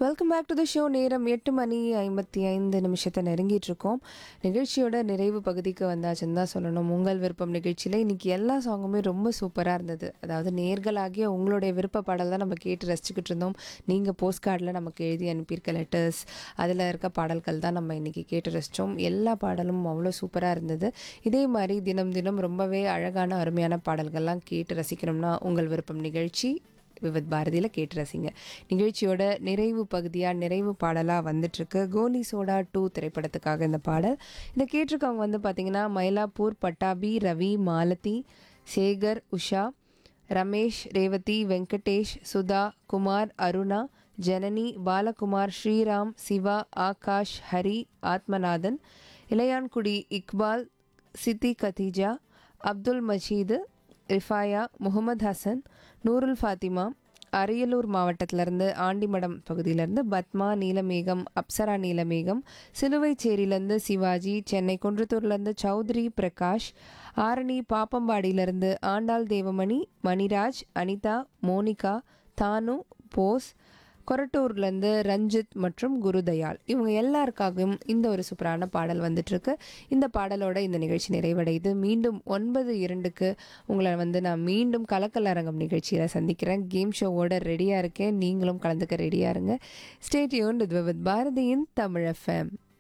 welcome back to the show நேரம் எட்டு மணி ஐம்பத்தி ஐந்து நிமிஷத்தை நெருங்கிட்டு இருக்கோம் நிகழ்ச்சியோட நிறைவு பகுதிக்கு வந்தாச்சுன்னு தான் சொல்லணும் உங்கள் விருப்பம் நிகழ்ச்சியில் இன்னைக்கு எல்லா சாங்குமே ரொம்ப சூப்பராக இருந்தது அதாவது நேர்களாகிய உங்களுடைய விருப்ப பாடல் தான் நம்ம கேட்டு ரசிச்சுக்கிட்டு இருந்தோம் நீங்கள் போஸ்ட் கார்டில் நமக்கு எழுதி அனுப்பியிருக்க லெட்டர்ஸ் அதில் இருக்க பாடல்கள் தான் நம்ம இன்னைக்கு கேட்டு ரசித்தோம் எல்லா பாடலும் அவ்வளோ சூப்பராக இருந்தது இதே மாதிரி தினம் தினம் ரொம்பவே அழகான அருமையான பாடல்கள்லாம் கேட்டு ரசிக்கணும்னா உங்கள் விருப்பம் நிகழ்ச்சி விவித் பாரதியில் கேட்டு ரசிங்க நிகழ்ச்சியோட நிறைவு பகுதியாக நிறைவு பாடலாக வந்துட்டுருக்கு கோலி சோடா டூ திரைப்படத்துக்காக இந்த பாடல் இதை கேட்டிருக்கவங்க வந்து பார்த்திங்கன்னா மயிலாப்பூர் பட்டாபி ரவி மாலதி சேகர் உஷா ரமேஷ் ரேவதி வெங்கடேஷ் சுதா குமார் அருணா ஜனனி பாலகுமார் ஸ்ரீராம் சிவா ஆகாஷ் ஹரி ஆத்மநாதன் இளையான்குடி இக்பால் சித்தி கதீஜா அப்துல் மஜீது ரிஃபாயா முகமது ஹசன் நூருல் ஃபாத்திமா அரியலூர் மாவட்டத்திலேருந்து ஆண்டிமடம் பகுதியிலேருந்து பத்மா நீலமேகம் அப்சரா நீலமேகம் சிலுவைச்சேரியிலேருந்து சிவாஜி சென்னை குன்றத்தூர்லேருந்து சௌத்ரி பிரகாஷ் ஆரணி பாப்பம்பாடியிலேருந்து ஆண்டாள் தேவமணி மணிராஜ் அனிதா மோனிகா தானு போஸ் கொரட்டூர்லேருந்து ரஞ்சித் மற்றும் குருதயாள் இவங்க எல்லாருக்காகவும் இந்த ஒரு சூப்பரான பாடல் வந்துட்டுருக்கு இந்த பாடலோட இந்த நிகழ்ச்சி நிறைவடையுது மீண்டும் ஒன்பது இரண்டுக்கு உங்களை வந்து நான் மீண்டும் கலக்கல் அரங்கம் நிகழ்ச்சியில் சந்திக்கிறேன் கேம் ஷோவோட ரெடியாக இருக்கேன் நீங்களும் கலந்துக்க ரெடியாக இருங்க ஸ்டேட் யூன் வித் பாரதியின் தமிழ் எஃப்எம்